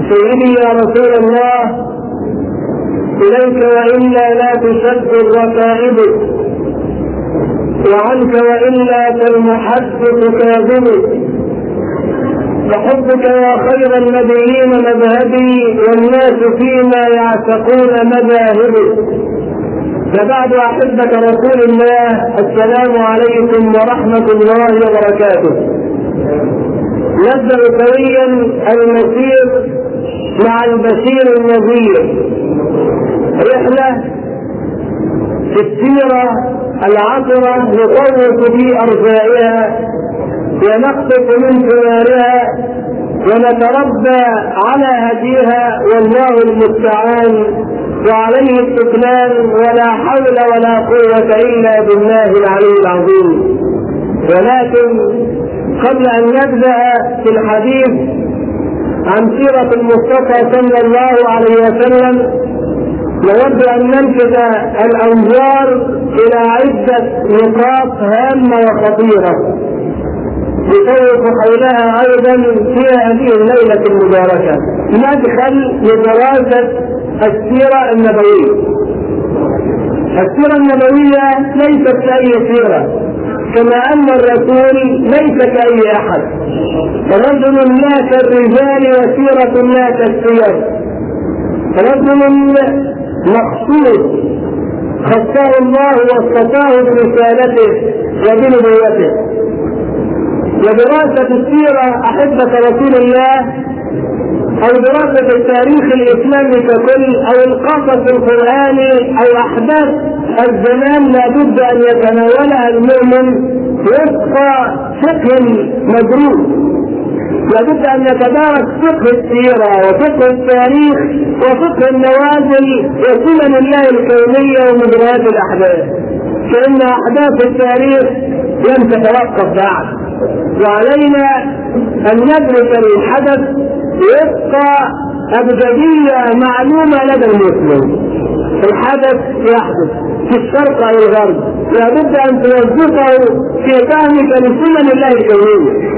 سيدي يا رسول الله إليك وإلا لا تشد الركائب وعنك وإلا كالمحدث كاذب فحبك يا خير النبيين مذهبي والناس فيما يعتقون مذاهبي فبعد أحبة رسول الله السلام عليكم ورحمة الله وبركاته نبدأ سويا المسير مع البشير النذير رحلة في السيرة العطرة نطوف في أرجائها ونقطف من ثمارها ونتربى على هديها والله المستعان وعليه السكنان ولا حول ولا قوة إلا بالله العلي العظيم ولكن قبل أن نبدأ في الحديث عن سيرة المصطفى صلى الله عليه وسلم نود أن ننفذ الأنظار إلى عدة نقاط هامة وخطيرة يطوف حولها أيضا في هذه الليلة المباركة مدخل لدراسة السيرة النبوية السيرة النبوية ليست كأي سيرة كما أن الرسول ليس كأي أحد رجل لا كالرجال وسيرة لا كالسير رجل مخصوص خصه الله واصطفاه برسالته وبنبوته ودراسة السيرة أحبة رسول الله أو دراسة التاريخ الإسلامي ككل أو القصص القرآني أو أحداث الزمان لابد أن يتناولها المؤمن وفق فقه مدروس لابد ان نتدارك فقه السيره وفقه التاريخ وفقه النوازل وسنن الله الكونيه ومجريات الاحداث فان احداث التاريخ لم تتوقف بعد وعلينا ان ندرك الحدث وفق ابجديه معلومه لدى المسلم الحدث يحدث في الشرق او الغرب لابد ان توظفه في فهمك لسنن الله الكونيه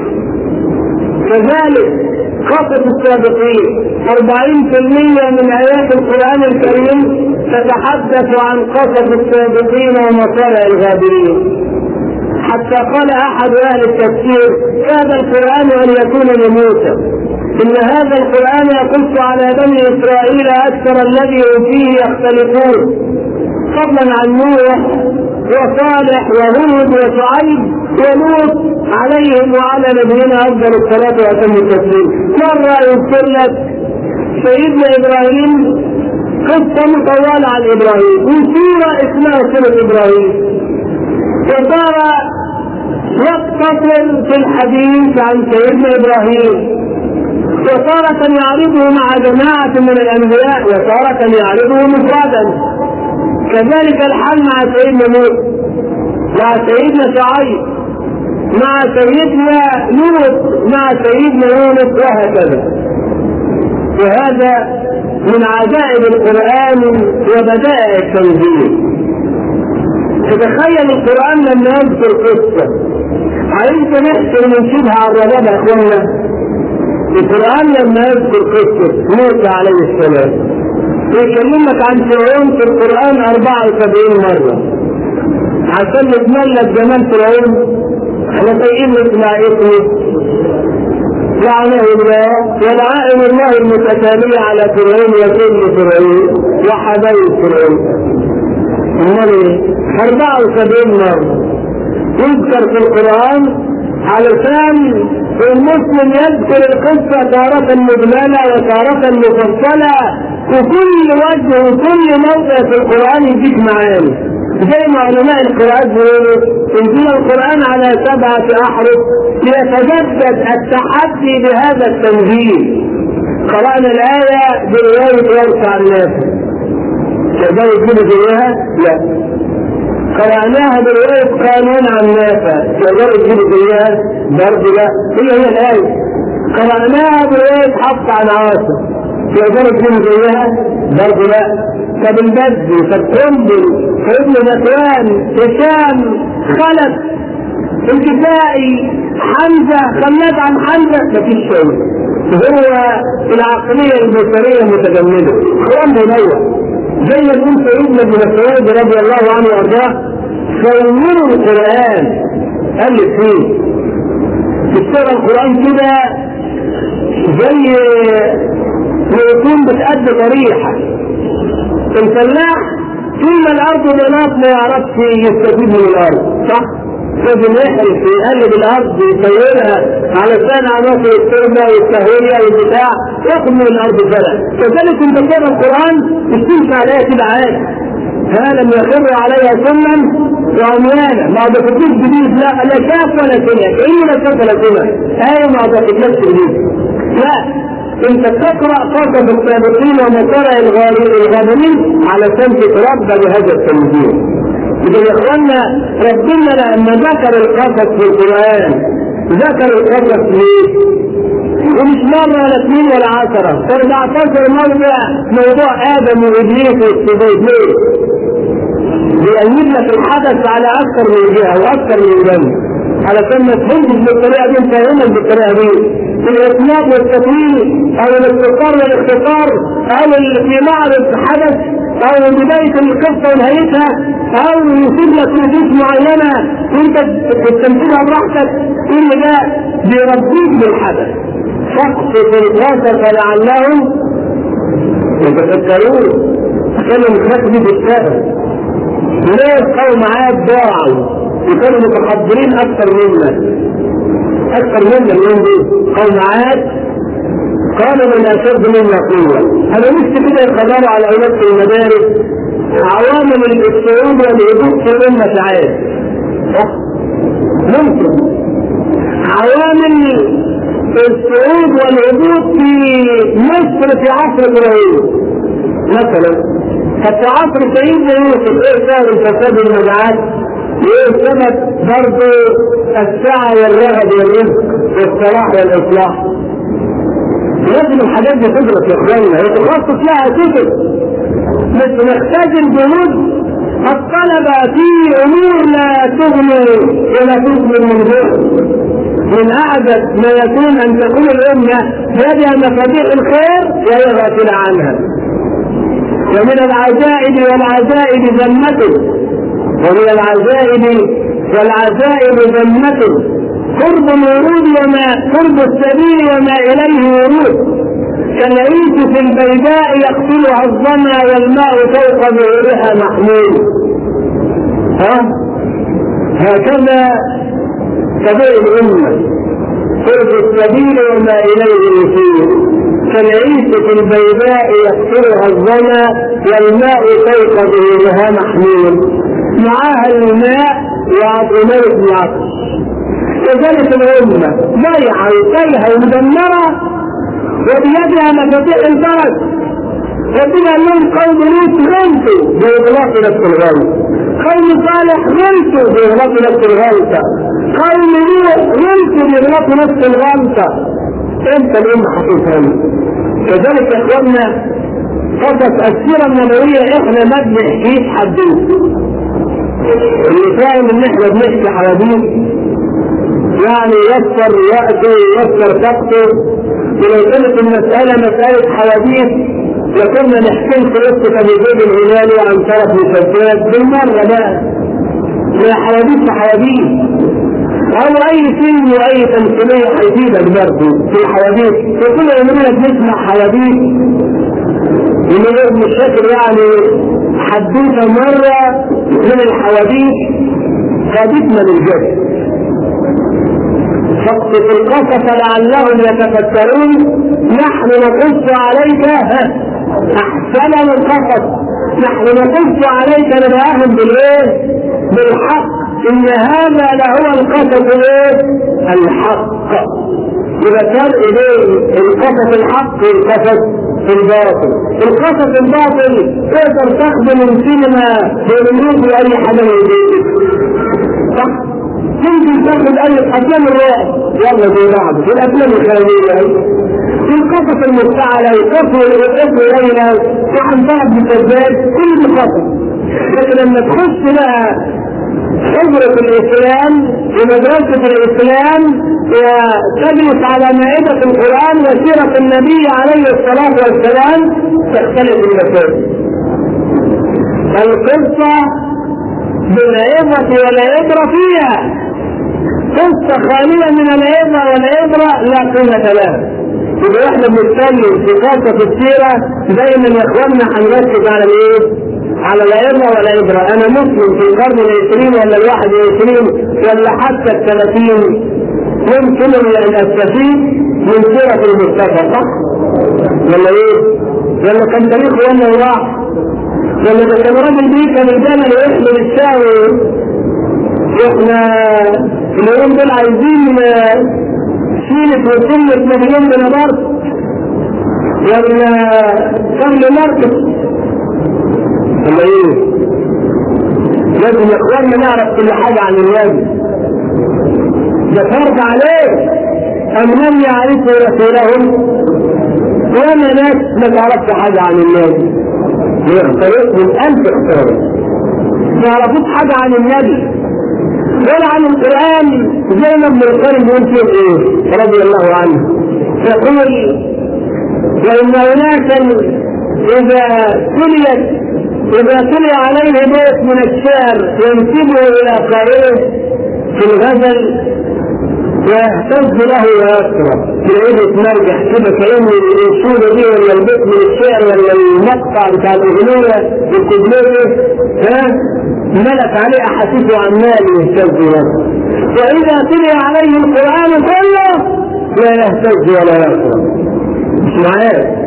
كذلك قصص السابقين 40% من آيات القرآن الكريم تتحدث عن قصص السابقين ومصالح الغابرين حتى قال أحد أهل التفسير كاد القرآن أن يكون لموسى إن هذا القرآن يقص على بني إسرائيل أكثر الذي هم فيه يختلفون فضلا عن نوح وصالح وهود وشعيب ولوط عليهم وعلى نبينا افضل الصلاه واتم التسليم مره يذكر لك سيدنا ابراهيم قصه مطوله عن ابراهيم وسوره اسمها سوره ابراهيم وصار يقتصر في الحديث عن سيدنا ابراهيم وتارة يعرضه مع جماعة من الأنبياء وتارة يعرضه مفردا كذلك الحال مع سيدنا موسى مع سيدنا شعيب مع سيدنا لوط مع سيدنا يونس وهكذا وهذا من عجائب القرآن وبدائع التنزيل تتخيل القرآن لما يذكر قصة عايز نحسن من شبه على الربابة يا اخوانا القرآن لما يذكر قصة موسى عليه السلام يكلمك عن فرعون في القرآن 74 مرة عشان نتملك جمال فرعون احنا طايقين نسمع اسمه لعنه الله ولعائن الله المتتالية على فرعون وكل فرعون وحبايب فرعون امال ايه؟ 74 مرة يذكر في القرآن علشان المسلم يذكر القصة تارة مجملة وتارة مفصلة وكل وجه وكل موضع في القرآن يجيك معاني زي ما علماء القراءات بيقولوا انزل القرآن على سبعة أحرف ليتجدد التحدي بهذا التنزيل قرأنا الآية برواية يرفع الناس تقدروا تجيبوا زيها؟ لا قرأناها برواية قانون عن نافع تقدروا تجيبوا زيها؟ برضه لا هي هي الآية قرأناها برواية حفص عن عاصم تقدروا تجيبوا زيها؟ برضه لا طب البدري فالقنبل فابن ذكوان هشام خلف الكسائي حمزه خلاد عن حمزه مفيش شيء هو العقلية البشرية متجمدة القرآن منوع زي ما يقول سيدنا ابن مسعود رضي الله عنه وارضاه صوروا القرآن ألف فيه تشتغل القرآن كده زي ما يكون بتأدي ضريحة الفلاح طول ما الأرض بنات ما يعرفش يستفيد من الأرض صح؟ لازم يحرف يقلب الارض يسيرها علشان عناصر التربه والتهويه والبتاع ياخد من الارض زرع كذلك انت تقرا القران مش تمشي عليها كده عادي ها لم يخر عليها سنا وعميانا ما ضفتوش جديد لا لا شاف ولا سمع كانه لا شاف ولا سمع ايه ما ضفتلكش جديد لا انت تقرا قصص السابقين ومصارع الغابرين علشان تتربى بهذا التنزيل إذا يا إخوانا ربنا لما ذكر القصص في القرآن ذكر القصص ليه؟ ومش مرة ولا اثنين ولا عشرة 14 مرة موضوع آدم وإبليس والسجود ليه؟ بيأيد لك الحدث على أكثر من جهة وأكثر من جنب علشان ما تفهمش بالطريقة دي انت هنا بالطريقة دي الإطلاق والتطويل أو الاختصار والاختصار أو في معرض حدث او بداية القصة ونهايتها او يسيب لك نصوص معينة وانت تستمتعها براحتك كل ده بيربيك بالحدث فاقصف القصص لعلهم يتفكرون كانوا متركبين بالسبب ناس قوم عاد ضاعوا وكانوا متحضرين اكثر منا اكثر منا من دول قوم عاد قالوا من اشد منا قوه انا نفسي كده يقرروا على اولاد في المدارس عوامل الصعود والهبوط في امه عاد ممكن عوامل الصعود والهبوط في مصر في عصر ابراهيم مثلا ففي عصر سيدنا يوسف ايه سبب الفساد والمجاعات؟ ايه سبب برضه السعه والرغب والرزق والصلاح والاصلاح؟ لازم الحاجات دي تدرس يا اخواننا هي تخصص لها كتب بس نحتاج الجنود الطلبة في أمور لا تغني ولا تغني من غير من أعجب ما يكون أن تكون الأمة بيدها مفاتيح الخير وهي غافلة عنها ومن العجائب والعجائب ذمته ومن العجائب والعجائب ذمته قرب الورود وما قرب السبيل وما إليه ورود كالعيش في البيداء يقتلها الظما والماء فوق ظهورها محمول ها هكذا كبير الأمة قرب السبيل وما إليه يسير كالعيش في البيداء يقتلها الظما والماء فوق ظهورها محمول معاها الماء وعطمية العطش كذلك الأمة ضيعة وتايهة ومدمرة وبيدها مفاتيح الفرج ربنا قال لهم قوم لوط غلطوا بإغلاق نفس الغلط قوم صالح غلطوا بإغلاق نفس الغلطة قوم نوح غلطوا بإغلاق نفس الغلطة انت الأمة هتفهم كذلك يا اخواننا قصص السيرة النبوية احنا ما بنحكيش حدوث اللي فاهم ان احنا بنحكي حواديت يعني يسر يأتي يسر تقته ولو كانت المسألة مسألة حواديت لكنا نحكي لكم قصة أبي زيد الهلالي عن شرف مسدسات بالمرة بقى من حواديت حواديت أو أي فيلم وأي تمثيلية هيفيدك برضه في الحواديت وكل يومنا بنسمع حواديت من غير مش فاكر يعني حدوثة مرة من الحواديت خدتنا للجد فاقصص القصص لعلهم يتفكرون نحن نقص عليك احسن القصص نحن نقص عليك نبأهم بالايه؟ بالحق ان هذا لهو القصص الايه؟ الحق يبقى فرق بين القصص الحق والقصص الباطل القصص الباطل تقدر تاخده من سينما بوليود واي حاجه من دي صح ممكن تاخد اي افلام الرعب يلا زي بعض في الافلام الخياليه في القصص المفتعله القصر والقصر ليلى وعن بعض مسدات كل دي قصص لكن لما تخش بقى حجرة الإسلام ومدرسة الإسلام وتجلس على مائدة القرآن وسيرة النبي عليه الصلاة والسلام تختلف المسائل. القصة بالعبرة والعبرة فيها قصة خالية من العبرة والعبرة لا قيمة لها. يبقى احنا بنتكلم في قصة السيرة دايما يا اخواننا هنركز على الايه؟ على العبرة والعبرة أنا مسلم في القرن العشرين ولا الواحد والعشرين ولا حتى الثلاثين يمكن أن أستفيد من سيرة المصطفى صح؟ ولا إيه؟ ولا كان تاريخ ولا راح؟ ولا ده كان راجل بيركب الجمل ويحمل الشاوي احنا اليوم دول عايزين شيلة وسلة مليون دينار ولا كم ماركت ولا ايه؟ لازم يا اخواننا نعرف كل حاجة عن النبي. ده فرض عليه أم لم يعرفوا رسولهم ولا ناس ما تعرفش حاجة عن النبي. يختلفهم ألف اختلاف. ما يعرفوش حاجة عن النبي ولا عن القرآن زي ما ابن القيم بيقول فيه ايه رضي الله عنه يقول وإن أناسا إذا تليت إذا تلي عليه بيت من الشعر ينسبه إلى قائله في الغزل ويهتز له ويسرى تلاقيه يتمرجح كده كأن الأنشودة دي ولا البيت من الشعر ولا المقطع بتاع الأغنية الكوبليه ها ملك عليه أحاسيسه عمال يهتز له وإذا تلي عليه القرآن كله لا يهتز ولا يسرى مش معايا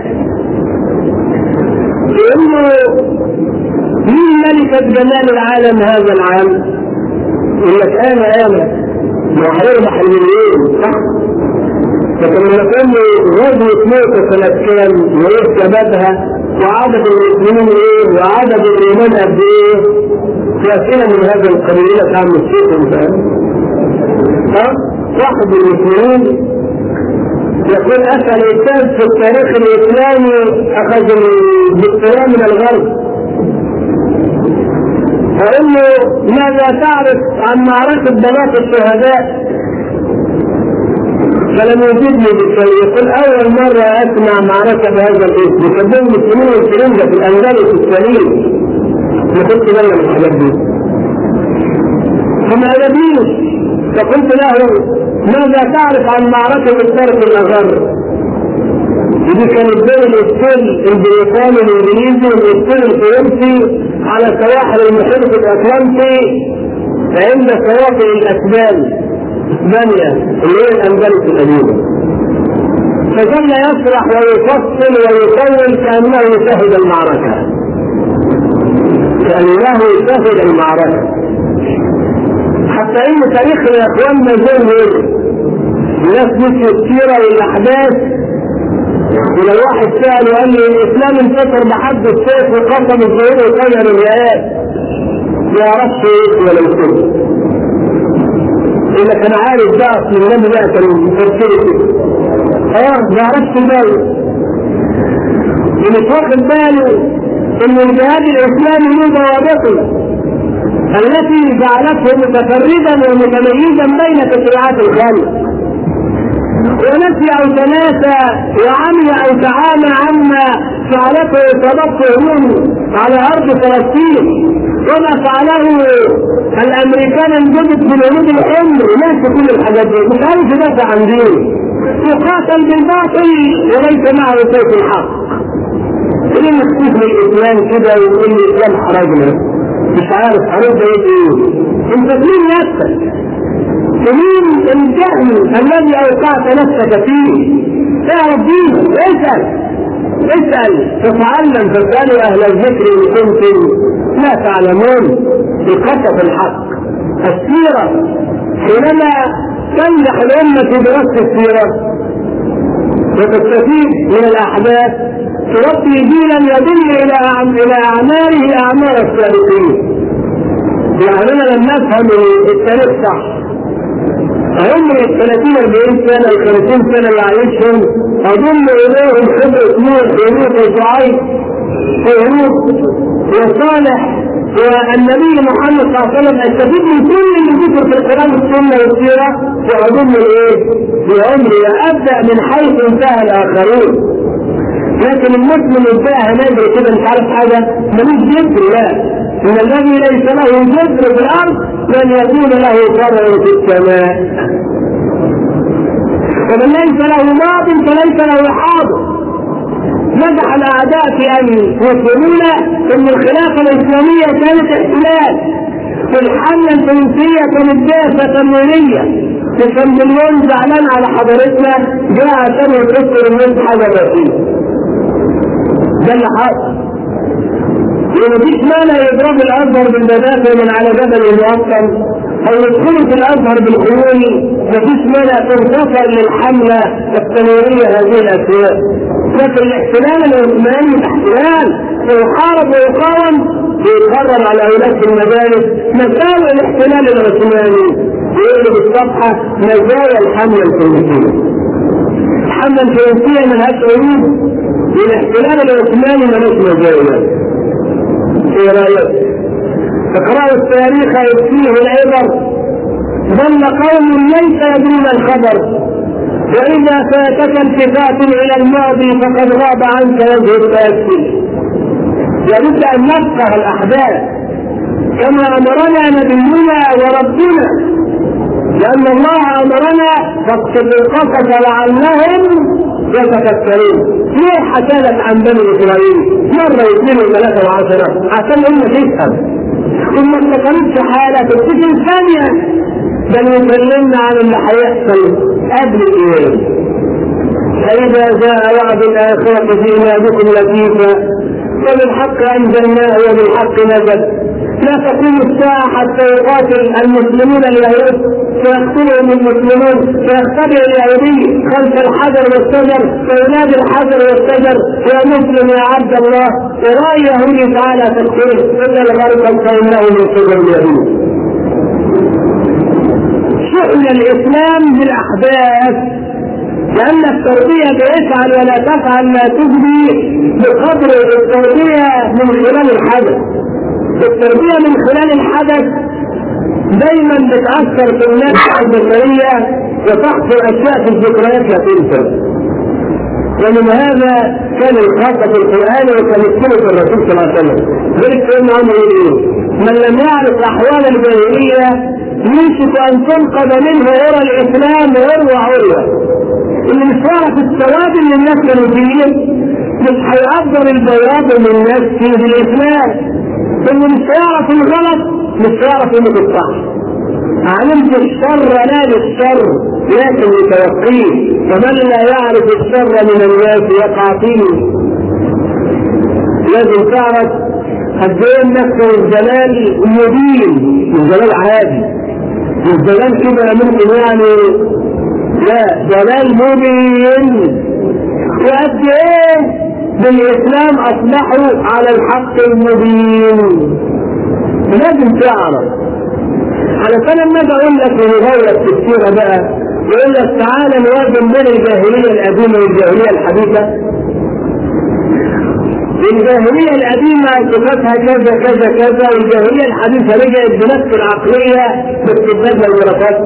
لأنه مين ملكة جمال العالم هذا العام؟ يقول لك أنا أنا ما هيربح المليون صح؟ لكن لما كان غزوة موت سنة كام وإيه سببها وعدد المسلمين إيه وعدد الإيمان قد إيه؟ في أسئلة من هذا القبيل لك عم الشيخ أنت ها؟ واحد من المسلمين يقول أسأل إنسان في التاريخ الإسلامي أخذ الدكتوراه من الغرب فقل له ماذا تعرف عن معركة بنات الشهداء؟ فلم يجدني بالشيء يقول أول مرة أسمع معركة بهذا الاسم يسمون المسلمين والفرنجة في الأندلس السليم ما كنت بالي من الحاجات دي فما أدبيش فقلت له ماذا تعرف عن معركة الطرف الأغر؟ دي كانت بين الاسطول البريطاني الانجليزي والاسطول الفرنسي على سواحل المحيط الاطلنطي عند شواطئ الاسبان اسبانيا اللي هي الاندلس القديمه فظل يشرح ويفصل ويطول كانه يشاهد المعركه كانه يشاهد المعركه حتى ان تاريخنا يا اخواننا زي الناس نسوا السيره والاحداث ولو واحد سأل وقال لي الإسلام انتصر بحد السيف وقسم الظهور وقدر الرئات ما يعرفش ايه ولا يكون إذا كان عارف ده أصل النبي ده كان مفسره كده اه ما يعرفش ده ومش واخد باله إن الجهاد الإسلامي له ضوابطه التي جعلته متفردا ومتميزا بين تشريعات الخالق ونسي او تناسى وعمي او تعامى عما فعلته تبطئ على ارض فلسطين وما فعله الامريكان الجدد في الهنود الحمر ليس كل الحاجات دي مش عارف يدافع عن دينه يقاتل بالباطل وليس معه سيف الحق ليه مكتوب الاسلام كده ويقول لي الاسلام حرجنا مش عارف حرج ايه انت مين نفسك سنين الجهل الذي اوقعت نفسك فيه اعرف دينك اسال اسال تتعلم فاسالوا اهل الذكر ان كنتم لا تعلمون بقصص الحق السيره حينما تنجح الامه في دراسه السيره وتستفيد من الاحداث تربي جيلا يدل الى الى اعماله اعمال السابقين يعني لما نفهم التاريخ صح عمر ال 30 40 سنه ال 50 سنه اللي عايشهم اضم اليهم خبره نوح ونوح وشعيب وهود وصالح والنبي محمد صلى الله عليه وسلم استفيد من كل اللي ذكر في القران والسنه والسيره واضم الايه؟ بعمري وابدا من حيث انتهى الاخرون لكن المسلم انتهى نادر كده مش عارف حاجه ملوش جذر لا ان الذي ليس له جذر في الارض لن يكون له فرع في السماء ومن ليس له ماض فليس له حاضر نجح الاعداء في ان يفهمون ان الخلافه الاسلاميه كانت احتلال والحمله الفرنسيه كانت بعثه تنويريه وكان مليون زعلان على حضارتنا جاء عشان يكسر الناس حاجه بسيطه ده اللي حصل ومفيش مانع يضرب الازهر بالمدافع من على جبل المؤصل او يدخلوا في الازهر بالخيول مفيش مانع تنتصر للحمله التنويريه هذه الاشياء لكن الاحتلال العثماني احتلال ويحارب ويقاوم ويقرر على اولاد المدارس مساوئ الاحتلال العثماني ويقلب الصفحه مزايا الحمله الفرنسيه الحمله الفرنسيه ملهاش عيوب والاحتلال العثماني ملوش مزايا ايه رايك؟ اقرأوا التاريخ يكفيه العبر ظل قوم ليس يدرون الخبر وإذا فاتك التفات إلى الماضي فقد غاب عنك وجه التأكد لابد أن نفقه الأحداث كما أمرنا نبينا وربنا لأن الله أمرنا فاكتب القصص لعلهم يتفكرون ليه حكالك عن بني إسرائيل مرة واثنين وثلاثة وعشرة عشان هم تفهم ثم استقرت حالة تفتكر ثانية بل يكلمنا عن اللي هيحصل قبل ايه فإذا جاء وعد الآخرة جئنا بكم لطيفا وبالحق أنزلناه وبالحق نزل لا تقوم الساعة حتى يقاتل المسلمون اليهود فيقتلهم المسلمون فيختبئ اليهودي خلف الحجر والشجر فينادي الحجر والشجر يا مسلم يا عبد الله ورأي يهودي تعالى تقتله إلا الغرب فإنه من قبل اليهود شؤم الإسلام بالأحداث لأن التربية بيفعل ولا تفعل ما تجري بقدر التربية من خلال الحدث التربية من خلال الحدث دايما بتأثر في النفس البشرية وتحصل أشياء في الذكريات لا تنسى ومن هذا كان الخاصة في القرآن وكمثلة الرسول صلى الله عليه وسلم ذلك سيدنا عمر يقول من لم يعرف أحوال الجاهلية يوشك أن تنقذ منه عرى الإسلام عروة عروة اللي مش عارف السواد اللي الناس كانوا فيه مش هيقدر البياض من الناس فيه الإسلام اللي مش هيعرف الغلط مش هيعرف قيمة الصح علمت الشر لا للشر لكن لتوقيه فمن لا يعرف الشر من الناس يقع فيه لازم تعرف قد ايه نفس الجلال مبين الجلال عادي الجلال كده ممكن يعني لا جلال مبين وقد ايه بالاسلام اصبحوا على الحق المبين لازم تعرف علشان لما اجي اقول لك ونغير في السيره بقى يقول لك تعالى نوازن بين الجاهليه القديمه والجاهليه الحديثه الجاهلية القديمة صفتها كذا كذا كذا والجاهلية الحديثة رجعت بنفس العقلية باستخدام الوراثات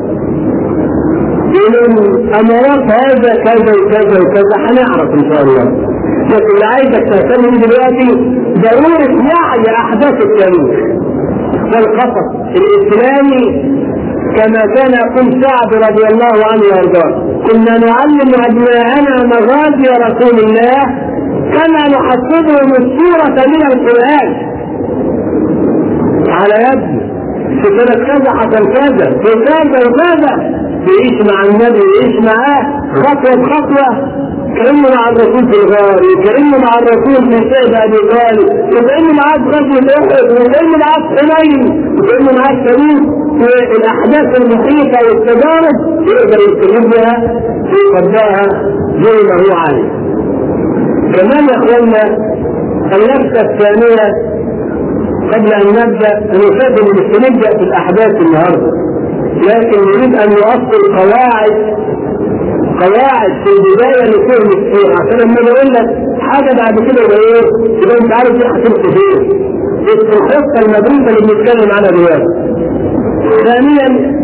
أمارات هذا كذا وكذا وكذا هنعرف إن شاء الله لكن اللي عايزك تهتم بيه دلوقتي ضرورة وعي أحداث التاريخ والقصص الإسلامي كما كان يقول سعد رضي الله عنه وارضاه كنا نعلم أبناءنا مغازي رسول الله كما نحفظهم السورة من القرآن على يد في سنة كذا حصل كذا في كذا وكذا يعيش مع النبي يعيش معاه خطوة بخطوة كأنه مع الرسول في الغار كأنه مع الرسول في شيب أبي طالب وكأنه معاه في غزوة أحد وكأنه معاه في حنين وكأنه معاه في تميم في الأحداث المحيطة والتجارب يقدر يستجيبها ويطبقها زي ما هو عايز كمان يا اخوانا اللفته الثانيه قبل ان نبدا ان نقدم نبدا في الاحداث النهارده لكن يريد ان يؤصل قواعد قواعد في البدايه لفهم السيره عشان لما بقول لك حاجه بعد كده يبقى ايه؟ يبقى انت عارف دي هتمشي فين. الخطه المدروسه اللي بنتكلم عنها دلوقتي. ثانيا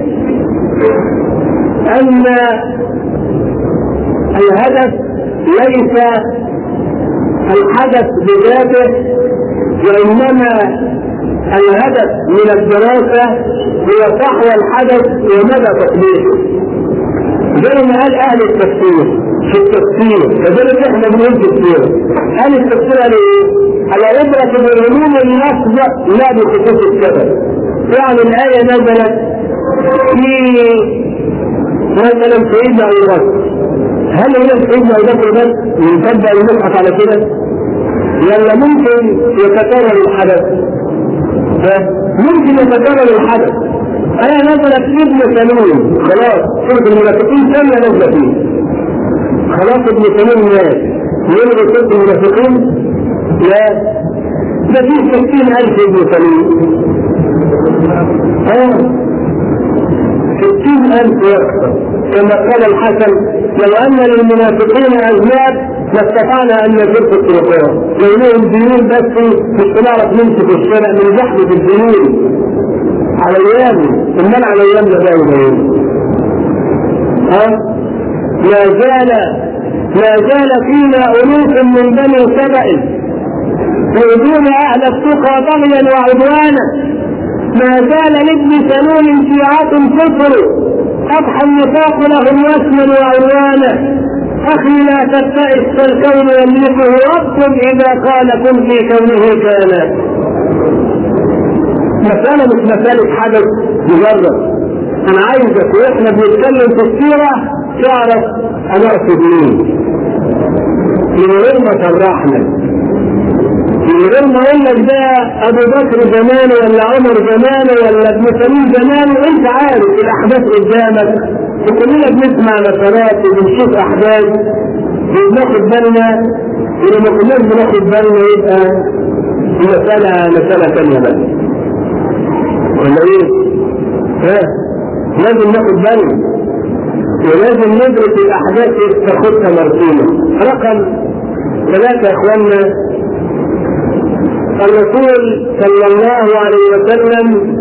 ان الهدف ليس الحدث بذاته وانما الهدف من الدراسه هو صحو الحدث ومدى تطبيقه زي ما قال اهل التفسير في التفسير كذلك احنا بنقول تفسير اهل التفسير قالوا ايه؟ العبرة بعلوم اللفظ لا بخصوص السبب يعني الآية نزلت في مثلا سيدنا أبو بكر هل هي سيدنا أبو بكر بس يصدق المصحف على كده؟ ولا ممكن يتكرر الحدث؟ ممكن يتكرر الحدث آية نزلت في ابن سلول خلاص سورة المنافقين ثانية نزلت فيه خلاص ابن سلول مات يلغي سورة المنافقين لا ده فيه ستين ألف ابن سلول اه ستين ألف وأكثر كما قال الحسن لو أن للمنافقين أذناب لاستطعنا أن نزل في الطرقات لو لهم ديون بس مش هنعرف نمشي في الشارع من زحمة الديون على ايام امال على ايامنا بقى يبين ها لا زال لا زال فينا الوف من بني سبأ يؤذون اهل التقى بغيا وعدوانا ما زال لابن سلول شيعة كفر اضحى النفاق لهم وسما وعدوانا اخي لا تبتئس فالكون يملكه رب اذا قال كن في كونه كان مسألة مش مسألة حدث مجرد أنا عايزك وإحنا بنتكلم في السيرة تعرف أنا أقصد مين من غير ما شرحنا من غير ما أقول لك ده أبو بكر زمانه ولا عمر زمانه ولا ابن سليم زمانه وأنت عارف الأحداث قدامك وكلنا بنسمع نشرات وبنشوف أحداث بناخد بالنا ولما ما كناش بناخد بالنا يبقى مسألة مسألة ثانية بس ولا ايه؟ ها؟ لازم ناخد بالنا ولازم ندرس الاحداث تاخدها مرسومه. رقم ثلاثه يا اخواننا الرسول صلى الله عليه وسلم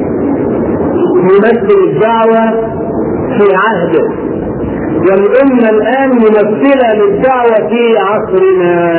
يمثل الدعوه في عهده والأمة الآن ممثلة للدعوة في عصرنا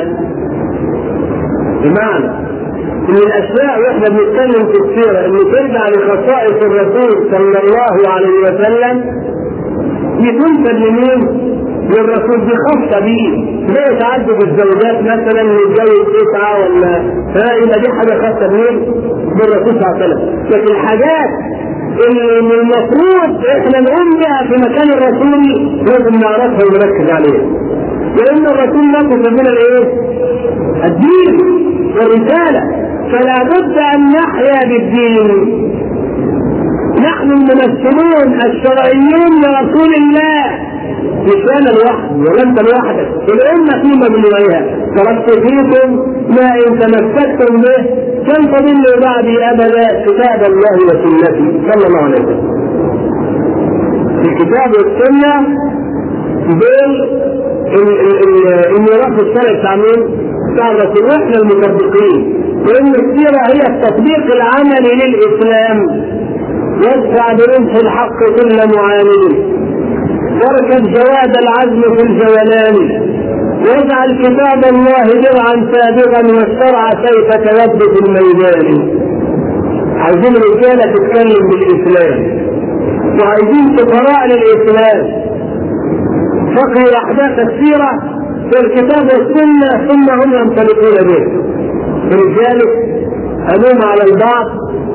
بمعنى من الاشياء واحنا بنتكلم في السيره ان ترجع لخصائص الرسول صلى الله عليه وسلم دي تنسب لمين؟ للرسول دي خاصه بيه زي تعدد الزوجات مثلا يتجوز تسعه ولا ها يبقى دي حاجه خاصه بمين؟ بالرسول صلى الله عليه وسلم لكن الحاجات اللي من المفروض احنا نقوم بها في مكان الرسول لازم نعرفها ونركز عليها لان الرسول نقص من الايه؟ الدين والرساله فلا بد ان نحيا بالدين نحن الممثلون الشرعيون لرسول الله مش انا لوحدي ولا انت لوحدك الامه في مجموعها تركت فيكم ما ان تمسكتم به لن تضلوا بعدي ابدا كتاب الله وسنتي صلى الله عليه وسلم الكتاب والسنه دول الميراث الشرعي بتاع مين؟ بتاع الرسول واحنا المطبقين لان السيره هي التطبيق العملي للاسلام يدفع برمح الحق كل معاند واركب جواد العزم في الجولان واجعل كتاب الله درعا سابقا والشرع سيفك يد في الميدان عايزين رجاله تتكلم بالاسلام وعايزين فقراء للاسلام فقهوا احداث السيره في الكتاب والسنه ثم هم ينطلقون به ولذلك الوم على البعض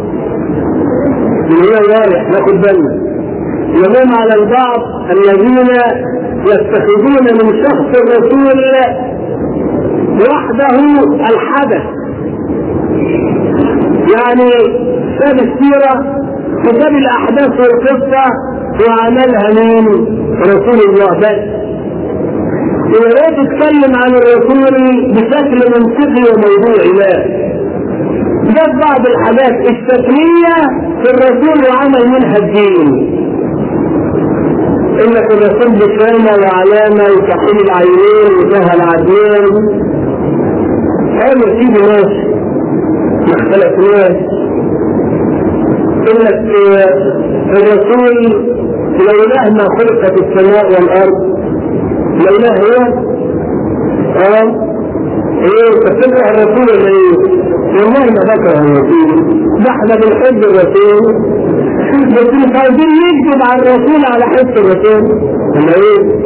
من هنا وارح ناخد بالنا يلوم على البعض الذين يتخذون من شخص الرسول وحده الحدث يعني ساب السيرة وساب الأحداث والقصة وعملها من رسول الله بس ولا تتكلم عن الرسول بشكل منطقي وموضوعي لا جاب بعض الحاجات الشكلية في الرسول وعمل منها الدين انك الرسول بشامة وعلامة وتحويل العينين وسهل العدلين حلو سيدي ماشي ما اختلفناش انك الرسول لولاه ما خلقت السماء والارض لولاه هو اه ايه تتبع الرسول ولا ايه؟ والله ما ذكر الرسول ده احنا بنحب الرسول بس مش عايزين نكذب على الرسول على حس الرسول ولا ايه؟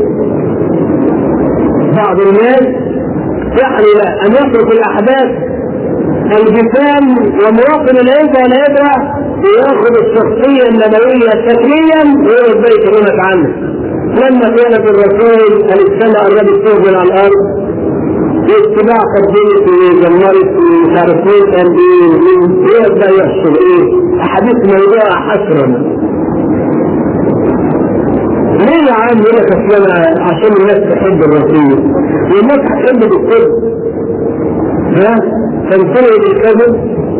بعض الناس يعني لا ان يترك الاحداث الجسام ومواطن العبره والعبره وياخذ الشخصيه النبويه شكليا ويقعد بقى يكلمك عنه لما كانت الرسول السماء قربت تنزل على الارض واتباع قدمت وجمرت ومش عارف مين كان ايه ويبدا يحصل ايه احاديث موضوعه حسرا ليه يا عم يقول لك اصل انا عشان الناس تحب الرسول والناس هتحب بالكذب ها تنتهي بالكذب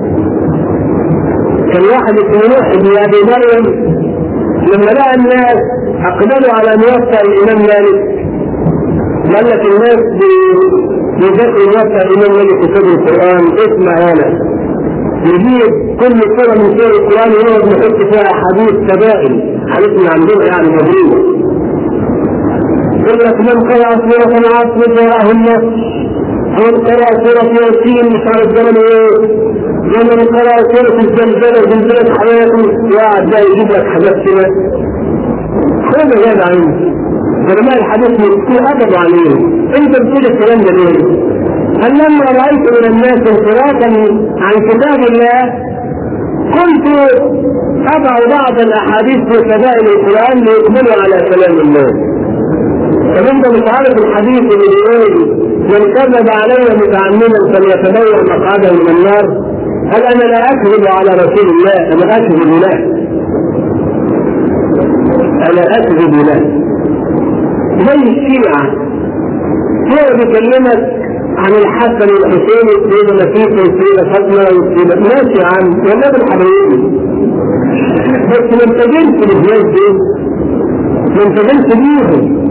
كان واحد اسمه نوح بن ابي مريم لما لقى الناس اقبلوا على ان يوفى الامام مالك قال لك الناس بيذاكروا يوفى الامام مالك في كتب القران اسمع هنا يجيب كل سوره من سور القران يقعد يحط فيها احاديث كبائر حديث من عندنا يعني مبروك يقول لك من قرأ سورة العصر جاءه النص ومن قرأ سورة ياسين مش عارف زمن ايه ومن قرأ سورة الزلزلة زلزلة حياته وقعد بقى يجيب لك حاجات كده خذ هذا عندي علماء الحديث يذكروا ادب عليه انت بتقول الكلام ده ليه؟ هل لما رايت من الناس انصرافا عن كتاب الله كنت اضع بعض الاحاديث في كبائر القران ليقبلوا على كلام الله طب انت مش عارف الحديث اللي بيقول من كذب علي متعمدا فليتبوأ مقعده من النار هل انا لا اكذب على رسول الله انا اكذب له انا اكذب له زي الشيعة هو بيكلمك عن الحسن والحسين والسيدة نفيسة والسيدة فاطمة والسيدة ماشي يا عم والله بالحبايب بس ما انتجنش بالناس دي ما انتجنش بيهم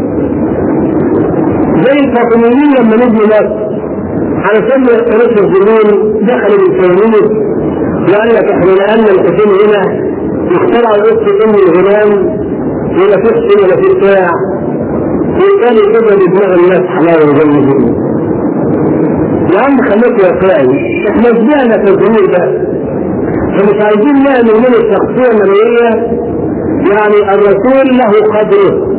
زي الفاطميين لما نجي مصر علشان ما يختلفش الظلول دخلوا بالكونية وقال لك احنا نقلنا الحسين هنا اخترعوا قصة ام الغلام ولا في حسين ولا في بتاع وكان كده بدماغ الناس حلاوه زي كده يا عم خليك واقعي احنا سمعنا في الظهور ده فمش عايزين نعمل من الشخصيه النبويه يعني الرسول له قدره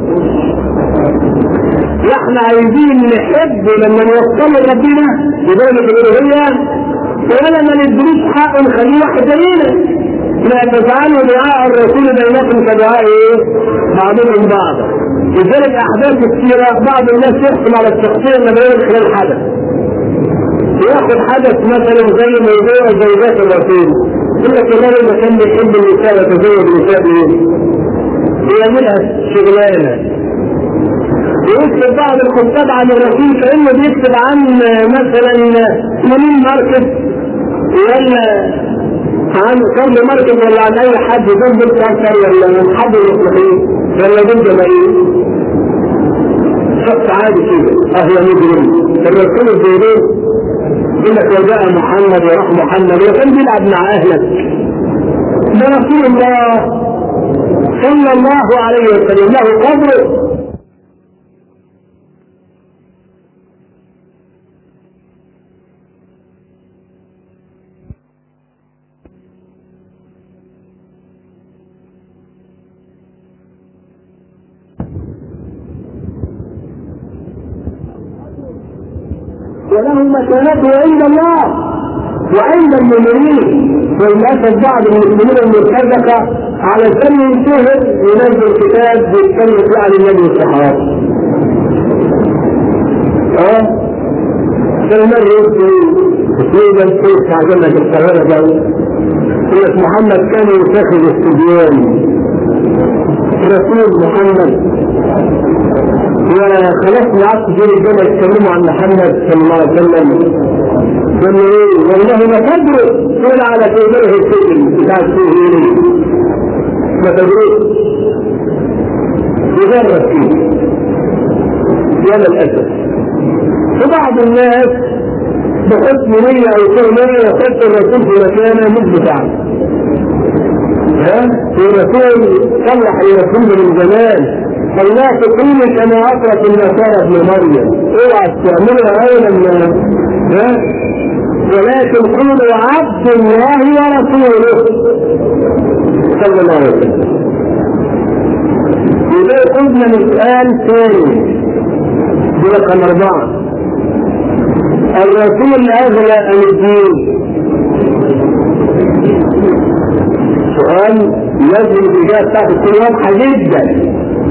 واحنا عايزين نحب لما نوصل ربنا بدرجه الالوهيه ولا ما ندروش حقه نخليه واحد زينا لا تجعلوا دعاء الرسول بينكم كدعاء ايه؟ بعضهم بعضا لذلك احداث كثيره بعض الناس يحكم على الشخصيه النبويه من خلال حدث ياخذ حدث مثلا زي موضوع زوجات الرسول يقول لك الراجل ده كان بيحب النساء وتزوج النساء بايه؟ بيعملها شغلانه ويكتب بعض الكتاب عن الرسول كانه بيكتب عن مثلا منين ماركت ولا عن كرم مركز ولا عن اي حد ضد الكانسر ولا من حد المصلحين ولا ضد مريض شخص عادي كده اهو مجرم الرسول الزيدين يقول لك وجاء محمد وراح محمد وكان بيلعب مع اهلك ده رسول الله صلى الله عليه وسلم له قدره وله مكانته عند الله وعند المؤمنين وللاسف بعض المسلمين المرتزقه على سن ينتهر ينزل كتاب بيتكلم فيه عن النبي والصحابه. اه سلمان يوسف سيدا الشيخ عجبنا في القاهره ده يقول لك محمد كان يتخذ استديان رسول محمد وخلاص العصر دول الجنة يتكلموا عن محمد صلى الله عليه وسلم قال ايه والله ما تدرك قول على كبره السجن بتاع السجنين ما تدرك يجرب فيه يا للاسف وبعض الناس بحسن نية أو سوء نية يحط الرسول في مكانه مش بتاعه. ها؟ الرسول صلح الرسول من زمان الله تكون كما أطرق النصارى ابن مريم اوعى تعملها أولا ها؟ ولكن قولوا عبد الله ورسوله صلى الله عليه وسلم يبقى قلنا سؤال ثاني رقم أربعة الرسول أغلى أم الدين؟ سؤال لازم الإجابة بتاعته تكون واضحة جدا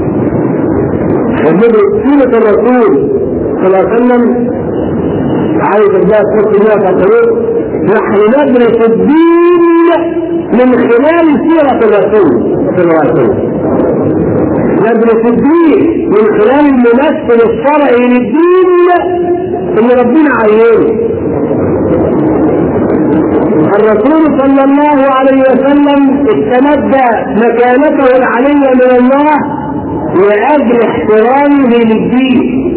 وجدوا سيرة الرسول صلى الله عليه وسلم عايز الله تحط لنا في الطريق نحن ندرس الدين من خلال سيرة الرسول صلى الله عليه وسلم ندرس الدين من خلال الممثل الشرعي للدين اللي ربنا عينه الرسول صلى الله عليه وسلم استمد مكانته العلية من الله لأجل احترامه للدين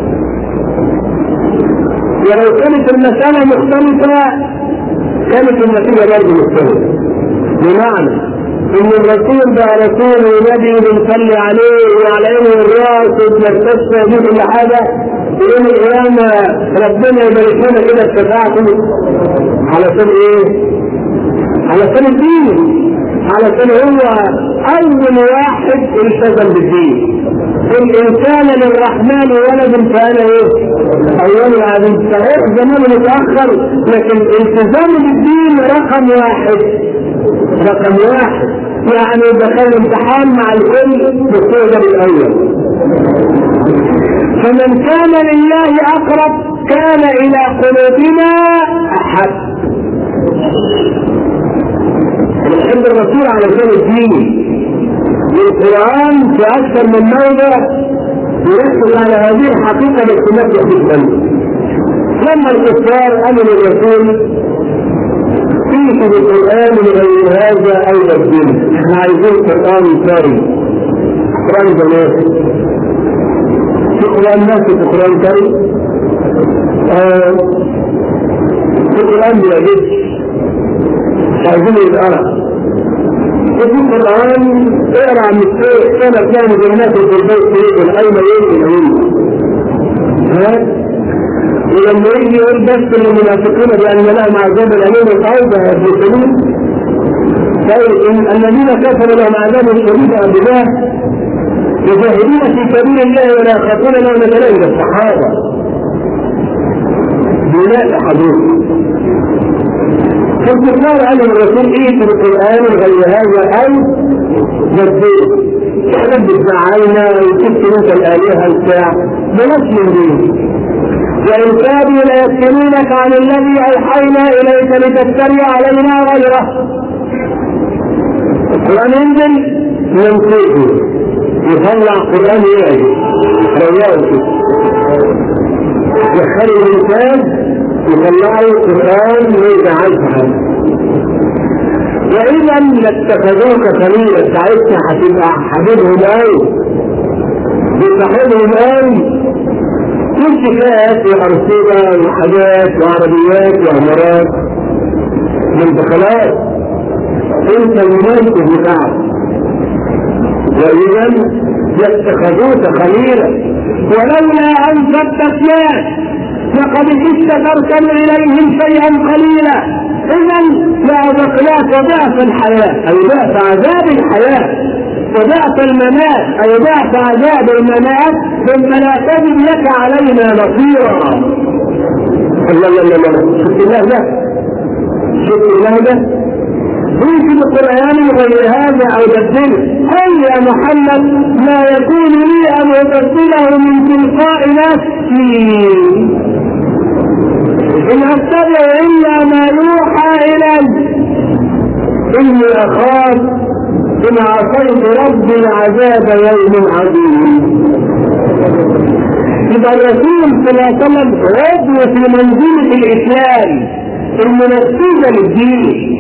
ولو كانت المسألة مختلفة كانت النتيجة برضه مختلفة بمعنى ان الرسول ده رسول ونبي بنصلي عليه وعلى عينه الراس وبنستشفى دي كل حاجه يوم القيامة ربنا يبارك لنا كده بشفاعته علشان ايه؟ علشان الدين علشان هو أول واحد التزم بالدين إن كان للرحمن ولد فأنا إيه؟ أول العظيم صحيح زمان متأخر لكن التزام بالدين رقم واحد رقم واحد يعني دخل امتحان مع الكل بالصوره الاول فمن كان لله اقرب كان الى قلوبنا احب نحب الرسول على شان الدين القران في اكثر من موضع يركز على هذه الحقيقه باستمرار جدا لما الكفار امنوا الرسول فيه بالقرآن غير هذا أو تبديل احنا عايزين قرآن ثاني قرآن زمان في قرآن ناس في قرآن ثاني آه في قرآن بيعجبش عايزين يتقرأ وفي قرآن اقرا عن الشيخ كان كان جنات الفردوس في الأيمن يوم ها ولما يجي يقول بس للمنافقين بان لهم عذاب اليم الارض يدخلون طيب ان الذين كفروا لهم عذاب شديد عند الله يجاهدون في سبيل الله ولا يخافون لهم مثلا الصحابه بناء حدود فالكفار عنهم الرسول ايه في القران غير هذا او بديه احنا بتزعلنا وتكتب انت الالهه بتاع بلاش من دين وإن كادوا ليفتنونك عن الذي أوحينا إليك لتفتري علينا غيره. القرآن ينزل ينطقه يطلع قرآن يعي روايته يخلي الإنسان يطلع له القرآن ويجعلها وإذا لاتخذوك خليلا ساعتها هتبقى حبيبهم أوي بصاحبهم أوي شركات وأرصدة وحاجات وعربيات وعمارات منتقلات انت المنتج بتاعك وإذا يتخذوك خليلا ولولا أن ثبتناك لقد كدت تركن إليهم شيئا قليلا إذا لأذقناك ضعف الحياة أي ضعف عذاب الحياة وضعف الممات أي ضعف عذاب الممات ثم لا تجد لك علينا نصيرا الله الله الله شفت الله ده شفت الله ده يمكن القرآن غير هذا أو بدله قل يا محمد ما يكون لي أن أبدله من تلقاء نفسي إن أتبع إلا ما يوحى إلي إني أخاف إن عصيت ربي عذاب يوم عظيم يبقى الرسول صلى الله عليه وسلم عضو في منظومة الإسلام المنفذة للدين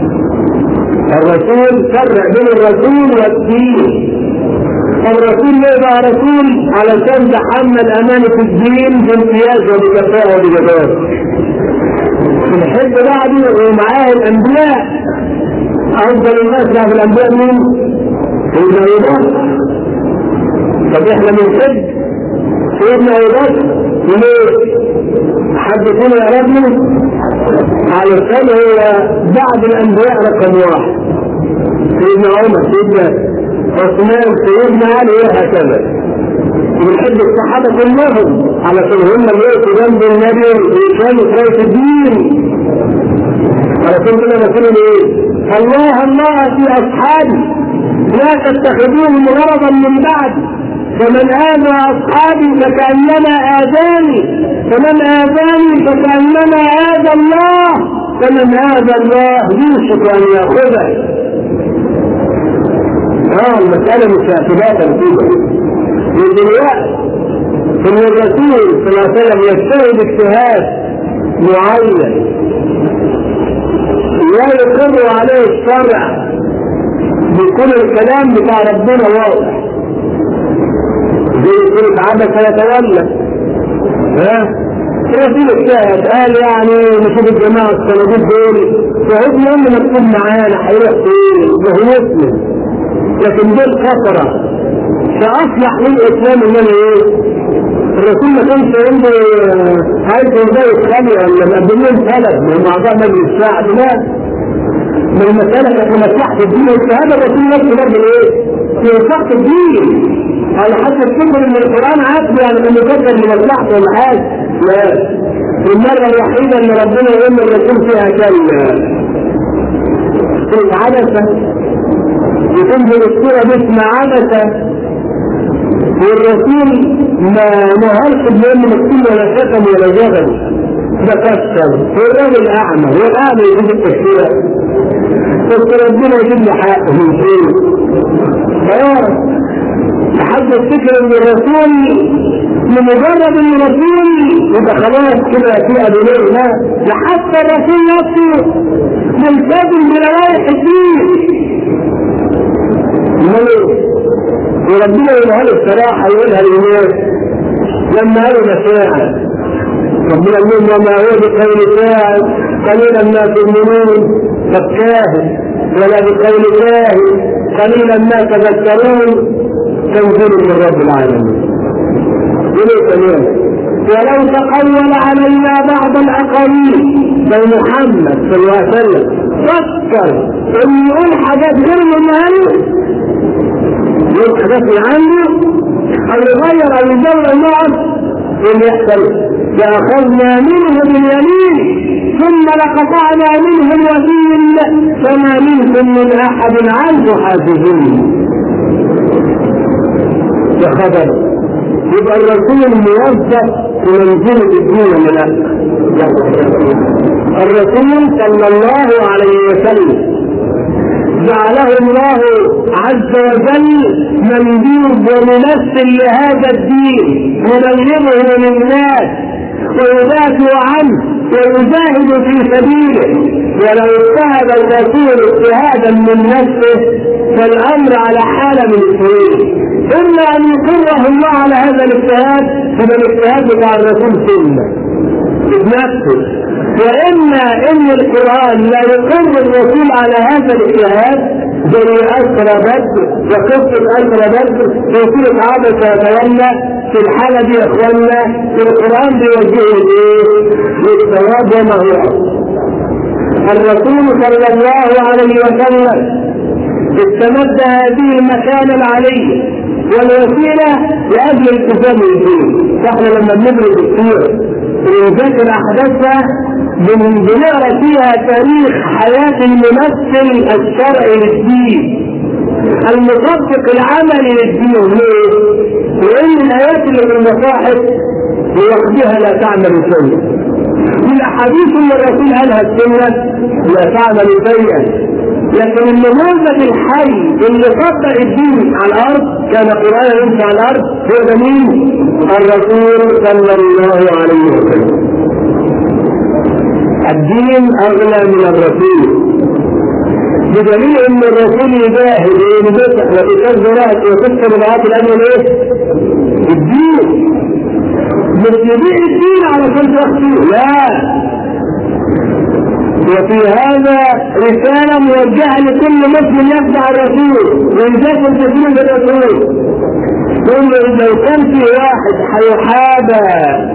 الرسول فرق بين الرسول والدين الرسول ليه بقى رسول علشان تحمل أمانة الدين بامتياز وبكفاءة وبجدارة الحب بعده ومعاه الأنبياء أفضل الناس بعد الأنبياء مين؟ سيدنا أبو بكر طب احنا بنحب سيدنا ابو بكر ليه؟ حد فينا يعرفني؟ علشان هو بعد الانبياء رقم واحد سيدنا عمر سيدنا عثمان سيدنا علي وهكذا بنحب الصحابة كلهم علشان هم اللي وقفوا جنب النبي وكانوا شايف الدين علشان كده نقول ايه؟ الله الله في اصحابي لا تتخذوهم غرضا من بعد فمن آذى أصحابي فكأنما آذاني فمن آذاني فكأنما آذى الله فمن آذى الله يوشك أن يأخذه اه المسألة مش اعتباطا كده ودلوقتي ان الرسول صلى الله عليه وسلم يجتهد اجتهاد معين لا يقر عليه الشرع بيكون الكلام بتاع ربنا واضح زي سورة عبس يتولى ها رسول اجتهد قال يعني نشوف الجماعة الصناديق دول فهو يوم مكتوب معانا هيروح فين وهو مسلم لكن دول كفرة فأصلح للإسلام إن أنا إيه الرسول ما كانش عنده عايز زي الخلية ولا مقدمين سلف من أعضاء مجلس الشعب لا من المسألة كانت مصلحة الدين هذا الرسول نفسه برضه إيه؟ في مصلحة الدين على حسب فكر ان القران عادي يعني انه يفكر لمصلحته ولا حاجه لا المره الوحيده اللي ربنا يقول الرسول فيها كلمه سوره عبسه وتنزل السوره باسم عبسه والرسول ما نهارش بان مكتوب ولا شتم ولا جغل ده كسر والراجل اعمى والاعمى يجيب التكفير بس ربنا يجيب له حقه من فين؟ لحد الفكر ان الرسول لمجرد ان الرسول يبقى خلاص كده في ادويه لا لحتى الرسول نفسه ملتزم بلوائح الدين وربنا يقولها له الصراحه يقولها للناس لما قالوا مساحه ربنا يقول وما هو بقول ساعه قليلا ما تؤمنون فكاهن ولا بقول كاهن قليلا ما تذكرون تنزيل من رب العالمين وليه كمان ولو تقول علينا بعض الاقاويل زي محمد صلى الله عليه وسلم فكر ان يقول حاجات غير من عنده يقول حاجات من عنده او يغير او يزور النعم اللي يحصل لأخذنا منه باليمين ثم لقطعنا منه الوكيل فما منكم من أحد عنه حافظين يا خبر يبقى الرسول موظف في منزلة الدين ولا الرسول صلى الله عليه وسلم جعله الله عز وجل مندوب وممثل لهذا الدين يبلغه للناس ويدافع عنه ويجاهد في سبيله ولو اجتهد الرسول اجتهادا من نفسه فالامر على حاله من الاثنين اما ان يقره الله على هذا الاجتهاد فده الاجتهاد بتاع الرسول سنه بنفسه واما ان القران لا يقر الرسول على هذا الاجتهاد زي اسرى بدر وقصه اسرى بدر في سوره عبس يتولى في الحاله دي يا اخوانا القران بيوجهه لايه؟ للثواب وما هو الرسول صلى الله عليه وسلم استمد هذه المكانه العليه والوسيله لاجل التزام الدين فاحنا لما بندرس كتير ونذاكر احداثها بنقرا فيها تاريخ حياه الممثل الشرعي للدين المطبق العملي للدين ليه؟ لان الايات اللي في المصاحف لوحدها لا تعمل شيئا والاحاديث اللي الرسول قالها السنه لا تعمل شيئا لكن النموذج الحي اللي طبق الدين على الارض كان قرآن يمشي على الارض هو ده مين؟ الرسول صلى الله عليه وسلم الدين اغلى من الرسول بدليل ان الرسول يجاهد وينبسح ويكذب رأس وتكتب العاط الاول ايه؟ الدين مش يبيع الدين علشان تخفيه لا وفي هذا رسالة موجهة لكل مسلم يخدع الرسول ويجاهد كثير بالرسول ثم لو كان في واحد هيحابى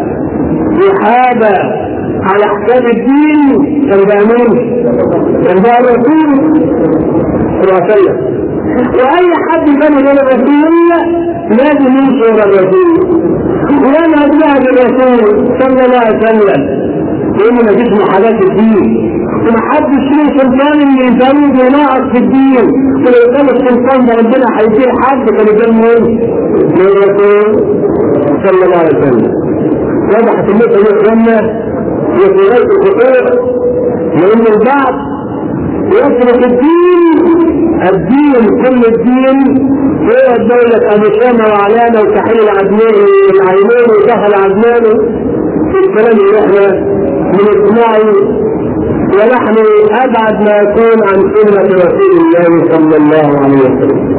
يحابى على حساب الدين كان ده مين؟ كان ده الرسول صلى الله عليه وسلم واي حد كان غير الرسول لازم يمشي ورا الرسول وانا اتبع الرسول صلى الله عليه وسلم لان ما فيش محاذاه الدين ومحدش له سلطان ان يزود وينقص في الدين ولو كان السلطان ده ربنا هيديه حد كان يكون مين؟ الرسول صلى الله عليه وسلم وضحت النقطه دي يا اخوانا في غايه الخطوره لان البعض يترك الدين الدين كل الدين هو دولة أبو شامة وعلانة وتحيل العدنان العينين ودخل عدنان الكلام اللي احنا بنسمعه ونحن أبعد ما يكون عن سنة رسول الله صلى الله عليه وسلم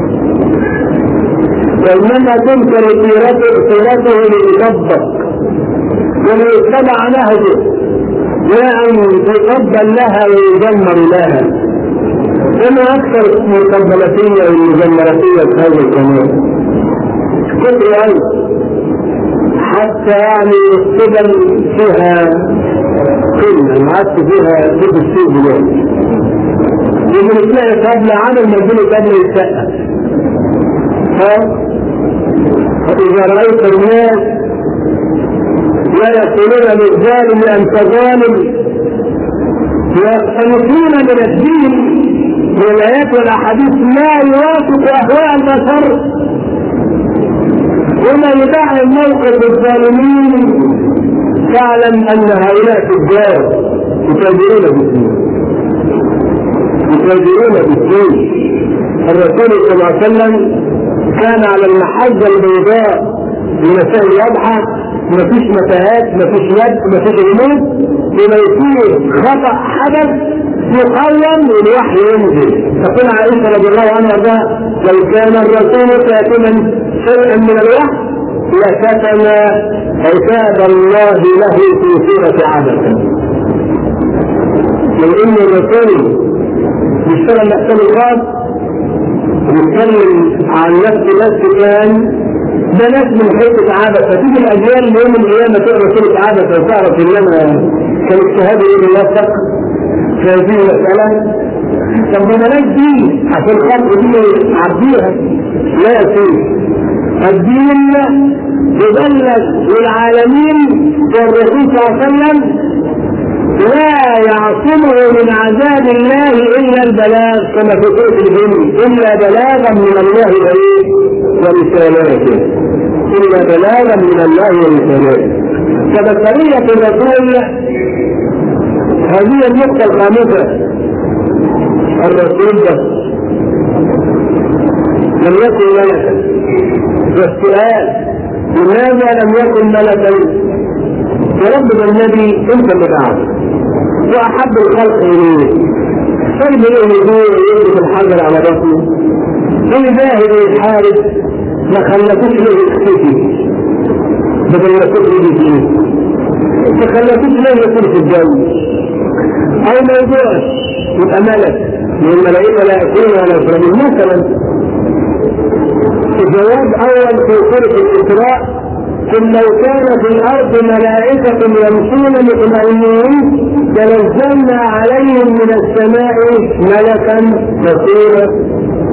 وإنما تنكر سيرته سيرته ليطبق وليتبع نهجه لا أن يقبل لها ويدمر لها وما أكثر المقبلتية والمجملتية في هذا الزمان كتر أوي حتى يعني السبل فيها قلة ما عادش فيها ضد السوق دلوقتي يمكن تلاقي قبل عمل ما يجيله قبل يتسقف ها فإذا رأيت الناس لا يقولون للظالم أنت ظالم ويقتنصون من الدين من الآيات والأحاديث لا يوافق أهواء البشر وما يدعي موقف الظالمين فاعلم أن هؤلاء تجار يتاجرون بالدين يتاجرون بالدين الرسول صلى الله عليه وسلم كان على المحجة البيضاء لمسائل الأضحى مفيش متاهات مفيش يد مفيش غموض بما يكون خطأ حدث يقوم والوحي ينزل تقول عائشة رضي الله عنها ده لو كان الرسول كاتما شيئا من الوحي لكتم عتاب الله له في سورة عبث لو ان الرسول بيشتغل محسن الخاص ويتكلم عن نفس بس كان ده ناس من حته عبث فتيجي الاجيال يوم القيامه تقرا سوره عبث وتعرف ان انا كان اجتهادي ايه موفق في هذه المساله طب ما بلاش دي عشان خاطر دي عبديها لا يا سيدي الدين يبلغ للعالمين والرسول صلى الله عليه وسلم لا يعصمه من عذاب الله الا البلاغ كما في سوره الجن الا بلاغا من الله وايه ورسالاته الا بلاغا من الله ورسالاته فبشريه الرسول هذه النقطه الخامسه الرسول ده لم يكن ملكا والسؤال لماذا لم يكن ملكا ورب النبي انت اللي بعد واحب الخلق اليه طيب ايه الهدوء ويجب الحجر على بطنه ويجاهد ويحارب ما خلتوش له يختفي بدل ما يكون له فيه ما خلتوش له يكون في الجو او موضوع يبقى ملك من الملائكه لا يكون ولا يكرمون مثلا الجواب اول في سوره الاسراء قل لو كان في الارض ملائكة يمشون مطمئنين لنزلنا عليهم من السماء ملكا رسولا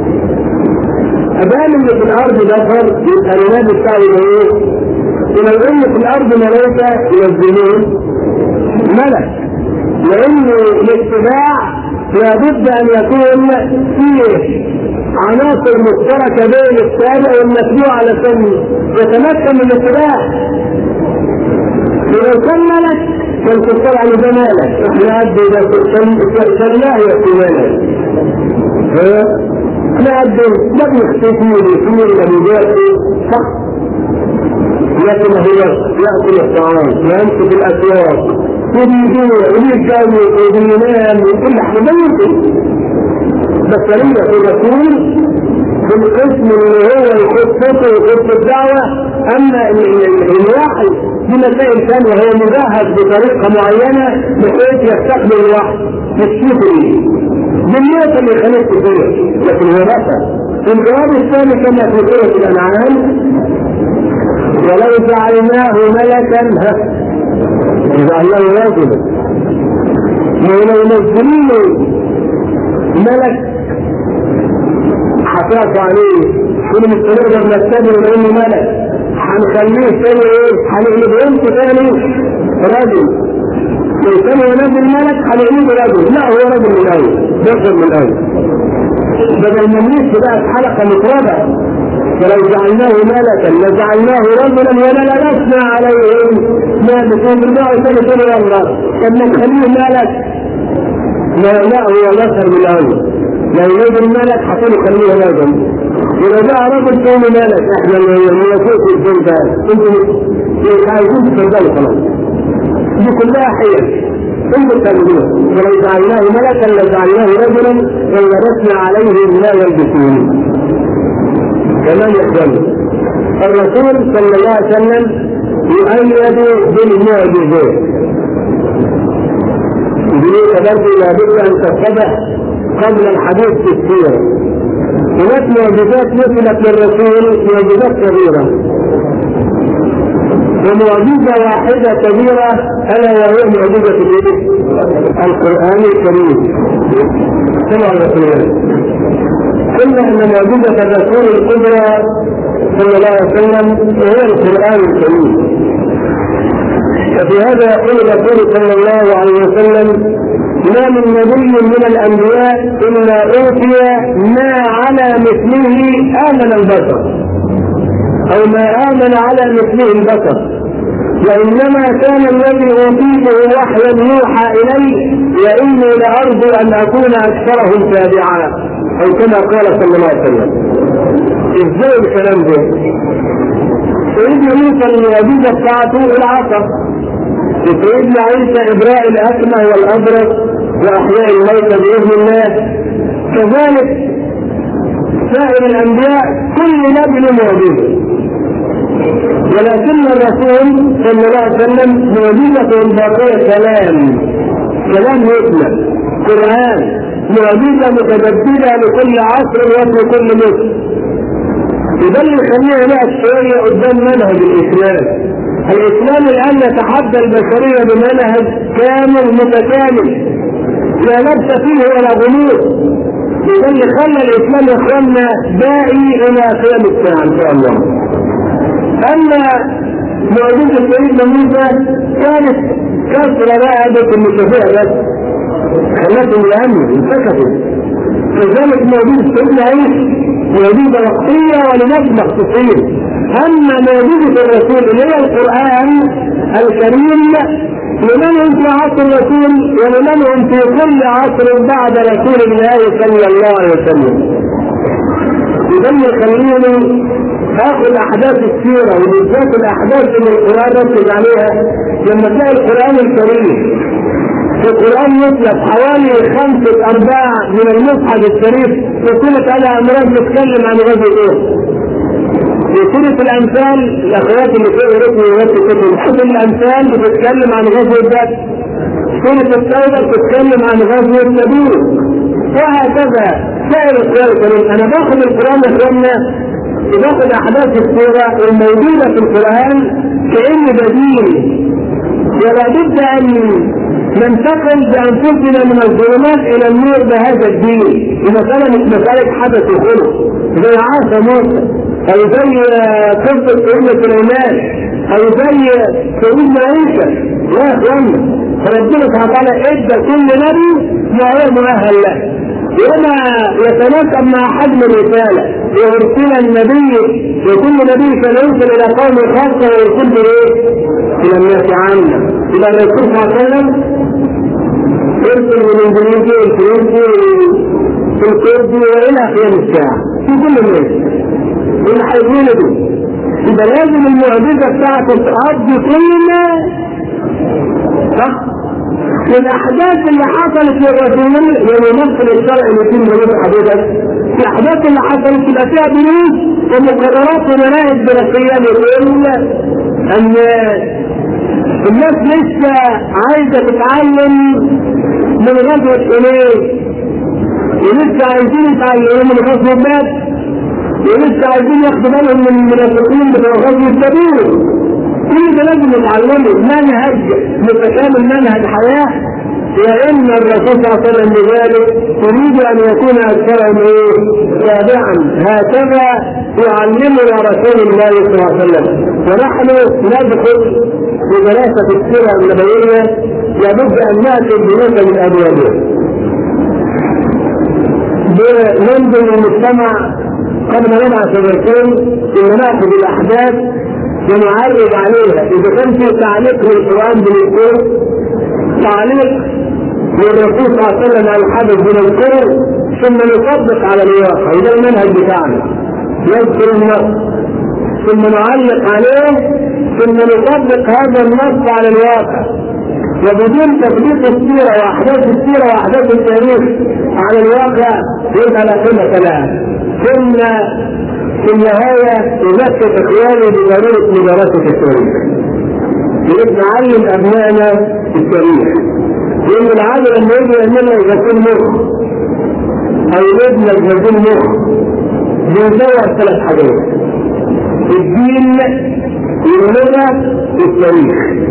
أبان اللي في الأرض بشر يبقى النبي بتاعه إيه؟ ولو إن في الأرض ملائكة ينزلون ملك لأن الاتباع لابد أن يكون فيه عناصر مشتركة بين السابع والمتبوع علشان يتمكن من الاتباع لو كان ملك كان تختار عن جمالك احنا قد اذا سلاه يأتي ملك احنا قد ما بيختفي ويصير ما بيجاتي صح لكن هو يأكل الطعام ويمسك الأسواق وبيجوع وبيتجوز وبينام وكل حاجة ما يمكن بشرية الرسول في القسم اللي هو يخصصه ويخص الدعوة أما الوحي دي مسائل ثانية هو مجهز بطريقة معينة بحيث يستقبل الوحي مش شكري دي النقطة اللي خليك تقول لكن هو بقى الجواب الثاني كما في سورة الأنعام ولو جعلناه ملكا جعلناه رجلا ولو نزلين ملك حكاك عليه كل مستمر بنتبه لانه ملك هنخليه تاني ايه؟ هنقلب انت تاني رجل كان ينزل ملك هنقلبه رجل لا هو رجل من الاول بشر من الاول بدل ما الناس بقت حلقه مفرده ولو جعلناه ملكا لجعلناه رجلا ولا لبسنا عليهم ما بكون بالله سنة سنة والله طب ما نخليه ملك لا لا هو بشر من الاول لو نزل ملك حصل خليه رجل ولو جاء رجل تقول ملك احنا الموافق في الجنة ده انتوا عايزين تفضلوا خلاص دي كلها حيل انتوا تعملوها ولو جعلناه ملكا لجعلناه رجلا ولبسنا عليهم ما يلبسون كمان يخدم الرسول صلى الله عليه وسلم يؤيد بالمعجزات دي برضه لابد ان تتضح قبل الحديث في السيرة هناك معجزات مثلت للرسول معجزات كبيرة ومعجزة واحدة كبيرة ألا وهي معجزة القرآن الكريم كما الرسول قلنا أن معجزة الرسول الكبرى صلى الله عليه وسلم هي القرآن الكريم ففي هذا يقول الرسول صلى الله عليه وسلم ما من نبي من الانبياء الا اوتي ما على مثله امن البشر او ما امن على مثله البشر وانما كان الذي اوتيته وحيا يوحى الي واني لارجو ان اكون اكثرهم تابعا او كما قال صلى الله عليه وسلم ازاي الكلام ده؟ سيدنا موسى المعجزه بتاعته العصا سيدنا عيسى ابراء الاكمه والابرص واحياء الموتى باذن الله كذلك سائر الانبياء كل نبي له معجزه ولكن الرسول صلى الله عليه وسلم معجزته الباقيه كلام كلام يسمع قران معجزه متجدده لكل عصر وفي كل مصر وده اللي يخلينا نقف شويه قدام منهج الاسلام الاسلام الان يتحدى البشريه بمنهج كامل متكامل لا لبس فيه ولا غموض وده اللي خلى الاسلام يا اخواننا باقي الى قيام الساعه ان شاء الله اما معجزه سيدنا موسى كانت كسر رقبه المشافيه بس خلتهم يامنوا انسكتوا كذلك معجزه سيدنا عيسى معجزه وقتيه ولناس مخصوصين اما معجزه الرسول اللي هي القران الكريم لمنهم في عصر الرسول ولمنهم في كل عصر بعد رسول الله صلى الله عليه وسلم يبقى يخليني اخذ احداث السيره وبالذات الاحداث اللي القران ركز عليها لما تلاقي القران الكريم في القرآن يطلق حوالي خمسة أرباع من المصحف الشريف في سورة آل عمران بتتكلم عن غزوة إيه؟ في سورة الأمثال الأخوات اللي فوق ركن وغزوة كتب سورة الأمثال بتتكلم عن غزوة بدر سورة التوبة بتتكلم عن غزوة تبوك وهكذا سائر القرآن الكريم أنا باخذ القرآن يا إخواننا باخذ أحداث السورة الموجودة في القرآن كأن بديل ولا بد أن ننتقل بانفسنا من الظلمات الى النور بهذا الدين ومثلا مش مساله حدث وخلق زي عاصى موسى او زي قصه سيدنا سليمان او زي سيدنا عيسى يا اخوانا فربنا سبحانه وتعالى ادى كل نبي ما هو مؤهل له وما يتناسب مع حجم الرسالة ويرسل النبي وكل نبي كان يرسل إلى قوم خاصة ويرسل إيه؟ إلى الناس عامة إذا الرسول صلى الله عليه وسلم يرسل من اندونيسيا والفرنسي والكردي والى قيام الساعه في كل الناس اللي هيولدوا يبقى لازم المعجزه بتاعته تقضي كلنا صح؟ والاحداث اللي حصلت للرسول يمثل الشرع اللي فيه موجود حضرتك الاحداث اللي حصلت تبقى فيها دروس ومقررات ومناهج دراسيه لكل الناس الناس لسه عايزه تتعلم من غزوه حنين ولسه عايزين يتعلموا من غزوه بدر ولسه عايزين ياخدوا بالهم من المنافقين بتوع غزوه تبوك كل ده لازم نتعلمه منهج متكامل منهج حياه وان الرسول صلى الله عليه وسلم بذلك يريد ان يكون اكثرهم ايه؟ تابعا هكذا يعلمنا رسول الله صلى الله عليه وسلم ونحن ندخل بدراسه السيره النبويه لابد ان ناتي البيوت من ابوابها. ننزل المجتمع قبل ما نبعث الرسول ان ناخذ الاحداث ونعرض عليها اذا كان في تعليق للقران بنذكره تعليق للرسول صلى الله عليه وسلم على الحدث بنذكره ثم نطبق على الواقع وده المنهج بتاعنا نذكر النص ثم نعلق عليه ثم نطبق هذا النص على الواقع وبدون تطبيق السيرة وأحداث السيرة وأحداث التاريخ على الواقع يبقى لا قيمة لها ثم في النهاية أذكر إخواني بضرورة مدرسة التاريخ. يجب نعلم أبنائنا التاريخ. لأن العادة لما يجي يعملنا يغسل مخ أو يبنى يغسل مخ بيدور ثلاث حاجات. الدين واللغة والتاريخ.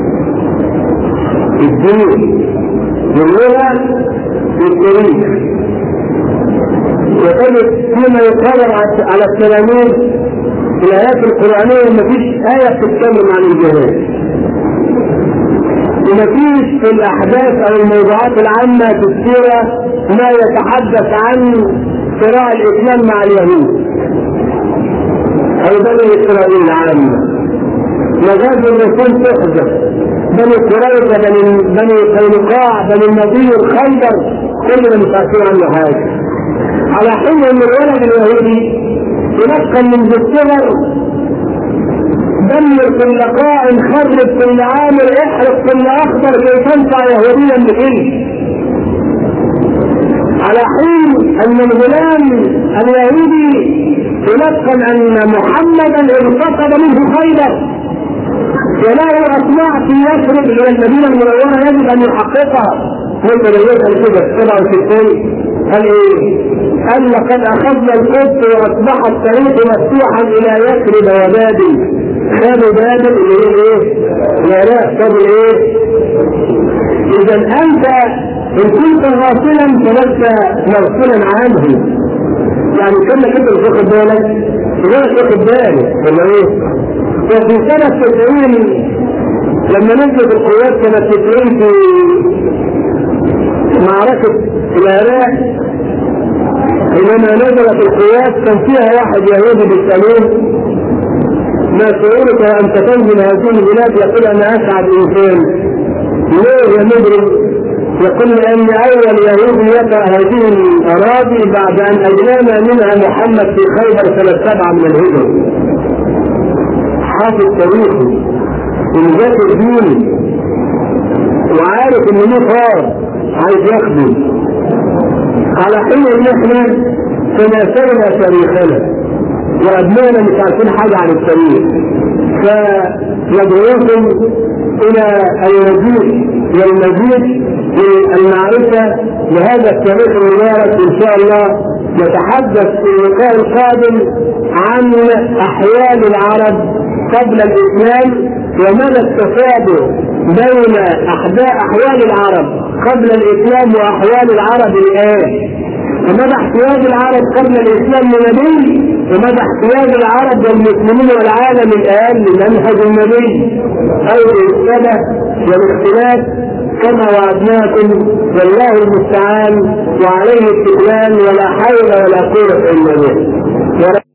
الدين واللغة والتاريخ. وتجد فيما يقرر على التلاميذ في الايات القرانيه ما فيش ايه بتتكلم عن الجهاد وما فيش في الاحداث او الموضوعات العامه في السيره ما يتحدث عن صراع الاسلام مع اليهود او بني اسرائيل العامه مجاز الرسول تحذف بني قريظه بني بني قينقاع بني النضير خيبر كلنا مش عارفين عنه حاجه على حين ان الولد اليهودي ينقل منذ الصغر دمر كل قاع خرب كل عامل احرق كل اخضر كي تنفع يهوديا بكل على حين ان الغلام اليهودي يلقن ان محمدا انتقد منه خيبر وله اطماع في يثرب الى المدينه المنوره يجب ان يحققها مثل يسال كده 67 قال ايه؟ قال لقد اخذنا القدس واصبح الطريق مفتوحا الى يثرب وبابل خدوا بابل اللي هي ايه؟ العراق خدوا ايه؟ اذا انت ان كنت غافلا فلست مغفلا عنه يعني كانك انت مش واخد بالك غيرك واخد بالك ولا ايه؟ وفي سنة 90 لما نزلت القوات سنة 90 في معركة العراق حينما نزلت القوات كان فيها واحد يهودي بيسألوه ما شعورك أن تنزل هذه البلاد يقول أنا أسعد إنسان ليه يا مجرم يقول لأن أول يهودي يقع هذه الأراضي بعد أن أجلانا منها محمد في خيبر سنة سبعة من الهجرة حافظ تاريخي ومذاكر ديني وعارف ان له خار عايز ياخده على حين ان احنا تناسلنا تاريخنا وابنائنا مش عارفين حاجه عن التاريخ فندعوكم الى المزيد والمزيد من المعرفه لهذا التاريخ المبارك ان شاء الله نتحدث في اللقاء القادم عن احوال العرب قبل الاسلام ومدى التشابه بين احوال العرب قبل الاسلام واحوال العرب الان ومدى احتياج العرب قبل الاسلام لنبي ومدى احتياج العرب والمسلمين والعالم الان لمنهج النبي او الشبه والاختلاف كما وعدناكم والله المستعان وعليه التكلان ولا حول ولا قوه الا به